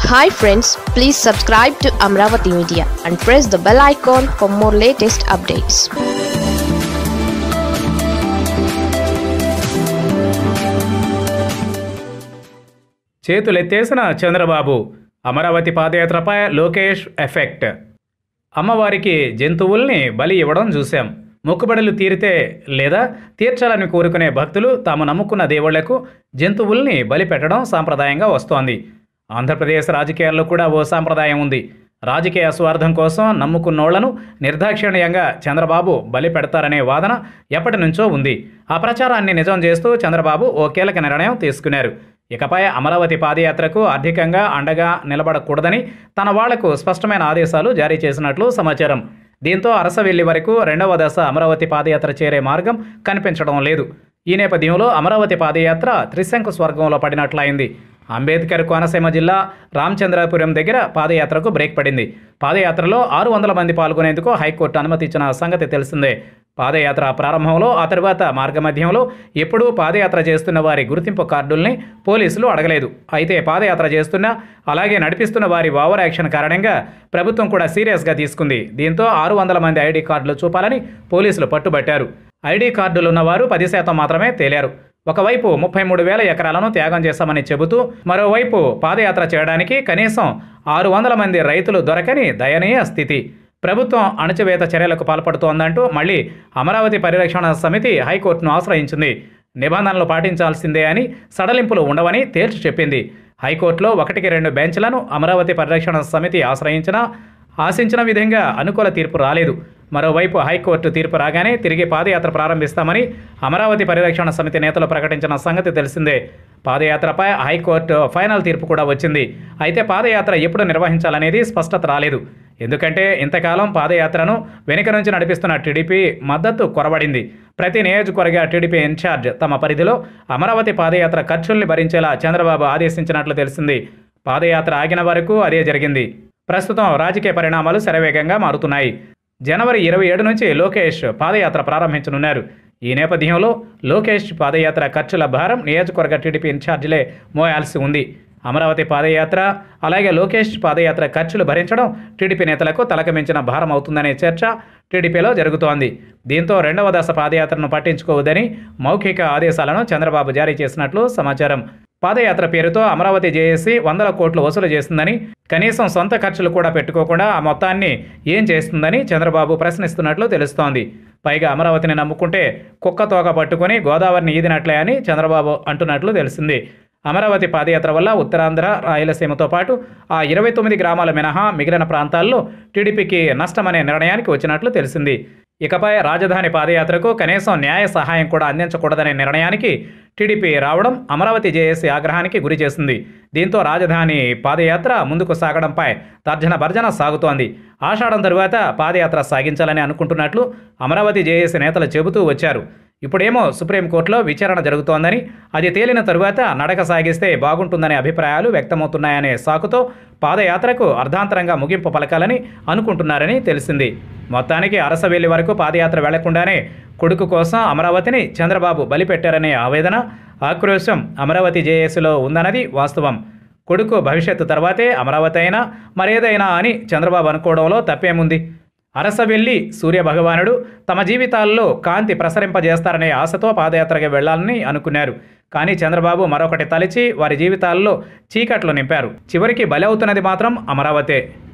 hi friends please subscribe to Amaravati media and press the bell icon for more latest updates చేతులెత్తేసిన చంద్రబాబు అమరావతి పాదయాత్రపై Lokesh effect అమ్మవారికి జంతువుల్ని బలి ఇవ్వడం చూశాం మొక్కుబడులు తీరితే లేదా తీర్చాలని కోరుకునే భక్తులు తాము నమ్ముకున్న దేవుళ్లకు జంతువుల్ని బలి పెట్టడం సాంప్రదాయంగా వస్తోంది ఆంధ్రప్రదేశ్ రాజకీయాల్లో కూడా ఓ సాంప్రదాయం ఉంది రాజకీయ స్వార్థం కోసం నమ్ముకున్నోళ్లను నిర్దాక్షిణ్యంగా చంద్రబాబు బలి పెడతారనే వాదన ఎప్పటి నుంచో ఉంది ఆ ప్రచారాన్ని నిజం చేస్తూ చంద్రబాబు ఓ కీలక నిర్ణయం తీసుకున్నారు ఇకపై అమరావతి పాదయాత్రకు ఆర్థికంగా అండగా నిలబడకూడదని తన వాళ్లకు స్పష్టమైన ఆదేశాలు జారీ చేసినట్లు సమాచారం దీంతో అరసవెల్లి వరకు రెండవ దశ అమరావతి పాదయాత్ర చేరే మార్గం కనిపించడం లేదు ఈ నేపథ్యంలో అమరావతి పాదయాత్ర త్రిశంకు స్వర్గంలో పడినట్లయింది అంబేద్కర్ కోనసీమ జిల్లా రామచంద్రపురం దగ్గర పాదయాత్రకు బ్రేక్ పడింది పాదయాత్రలో ఆరు వందల మంది పాల్గొనేందుకు హైకోర్టు అనుమతి ఇచ్చిన సంగతి తెలిసిందే పాదయాత్ర ప్రారంభంలో ఆ తర్వాత మార్గమధ్యంలో ఎప్పుడూ పాదయాత్ర చేస్తున్న వారి గుర్తింపు కార్డుల్ని పోలీసులు అడగలేదు అయితే పాదయాత్ర చేస్తున్న అలాగే నడిపిస్తున్న వారి ఓవర్ యాక్షన్ కారణంగా ప్రభుత్వం కూడా సీరియస్గా తీసుకుంది దీంతో ఆరు వందల మంది ఐడి కార్డులు చూపాలని పోలీసులు పట్టుబట్టారు ఐడి కార్డులు ఉన్నవారు పది శాతం మాత్రమే తేలారు ఒకవైపు ముప్పై మూడు వేల ఎకరాలను త్యాగం చేశామని చెబుతూ మరోవైపు పాదయాత్ర చేయడానికి కనీసం ఆరు వందల మంది రైతులు దొరకని దయనీయ స్థితి ప్రభుత్వం అణచివేత చర్యలకు పాల్పడుతోందంటూ మళ్ళీ అమరావతి పరిరక్షణ సమితి హైకోర్టును ఆశ్రయించింది నిబంధనలు పాటించాల్సిందే అని సడలింపులు ఉండవని తేల్చి చెప్పింది హైకోర్టులో ఒకటికి రెండు బెంచ్లను అమరావతి పరిరక్షణ సమితి ఆశ్రయించినా ఆశించిన విధంగా అనుకూల తీర్పు రాలేదు మరోవైపు హైకోర్టు తీర్పు రాగానే తిరిగి పాదయాత్ర ప్రారంభిస్తామని అమరావతి పరిరక్షణ సమితి నేతలు ప్రకటించిన సంగతి తెలిసిందే పాదయాత్రపై హైకోర్టు ఫైనల్ తీర్పు కూడా వచ్చింది అయితే పాదయాత్ర ఎప్పుడు నిర్వహించాలనేది స్పష్టత రాలేదు ఎందుకంటే ఇంతకాలం పాదయాత్రను వెనుక నుంచి నడిపిస్తున్న టీడీపీ మద్దతు కొరబడింది ప్రతి నియోజకవర్గ టీడీపీ ఇన్ఛార్జ్ తమ పరిధిలో అమరావతి పాదయాత్ర ఖర్చుల్ని భరించేలా చంద్రబాబు ఆదేశించినట్లు తెలిసింది పాదయాత్ర ఆగిన వరకు అదే జరిగింది ప్రస్తుతం రాజకీయ పరిణామాలు శరవేగంగా మారుతున్నాయి జనవరి ఇరవై ఏడు నుంచి లోకేష్ పాదయాత్ర ప్రారంభించనున్నారు ఈ నేపథ్యంలో లోకేష్ పాదయాత్ర ఖర్చుల భారం నియోజకవర్గ టీడీపీ ఇన్ఛార్జీలే మోయాల్సి ఉంది అమరావతి పాదయాత్ర అలాగే లోకేష్ పాదయాత్ర ఖర్చులు భరించడం టీడీపీ నేతలకు తలకమించిన భారం అవుతుందనే చర్చ టీడీపీలో జరుగుతోంది దీంతో రెండవ దశ పాదయాత్రను పట్టించుకోవద్దని మౌఖిక ఆదేశాలను చంద్రబాబు జారీ చేసినట్లు సమాచారం పాదయాత్ర పేరుతో అమరావతి జేఏసీ వందల కోట్లు వసూలు చేస్తుందని కనీసం సొంత ఖర్చులు కూడా పెట్టుకోకుండా ఆ మొత్తాన్ని ఏం చేస్తుందని చంద్రబాబు ప్రశ్నిస్తున్నట్లు తెలుస్తోంది పైగా అమరావతిని నమ్ముకుంటే కుక్క తోక పట్టుకుని గోదావరిని ఈదినట్లే అని చంద్రబాబు అంటున్నట్లు తెలిసింది అమరావతి పాదయాత్ర వల్ల ఉత్తరాంధ్ర రాయలసీమతో పాటు ఆ ఇరవై తొమ్మిది గ్రామాల మినహా మిగిలిన ప్రాంతాల్లో టీడీపీకి నష్టమనే నిర్ణయానికి వచ్చినట్లు తెలిసింది ఇకపై రాజధాని పాదయాత్రకు కనీసం న్యాయ సహాయం కూడా అందించకూడదనే నిర్ణయానికి టీడీపీ రావడం అమరావతి జేఏసీ ఆగ్రహానికి గురి చేసింది దీంతో రాజధాని పాదయాత్ర ముందుకు సాగడంపై తర్జన భర్జన సాగుతోంది ఆషాఢం తరువాత పాదయాత్ర సాగించాలని అనుకుంటున్నట్లు అమరావతి జేఏసీ నేతలు చెబుతూ వచ్చారు ఇప్పుడేమో సుప్రీంకోర్టులో విచారణ జరుగుతోందని అది తేలిన తరువాత నడక సాగిస్తే బాగుంటుందనే అభిప్రాయాలు వ్యక్తమవుతున్నాయనే సాకుతో పాదయాత్రకు అర్ధాంతరంగా ముగింపు పలకాలని అనుకుంటున్నారని తెలిసింది మొత్తానికి అరసవేలి వరకు పాదయాత్ర వెళ్లకుండానే కొడుకు కోసం అమరావతిని చంద్రబాబు బలిపెట్టారనే ఆవేదన ఆక్రోశం అమరావతి జేఏసీలో ఉందన్నది వాస్తవం కొడుకు భవిష్యత్తు తర్వాతే అమరావతి అయినా మరేదైనా అని చంద్రబాబు అనుకోవడంలో తప్పేముంది అరసవెల్లి సూర్యభగవానుడు తమ జీవితాల్లో కాంతి ప్రసరింపజేస్తారనే ఆశతో పాదయాత్రగా వెళ్లాలని అనుకున్నారు కానీ చంద్రబాబు మరొకటి తలిచి వారి జీవితాల్లో చీకట్లు నింపారు చివరికి బలి అవుతున్నది మాత్రం అమరావతే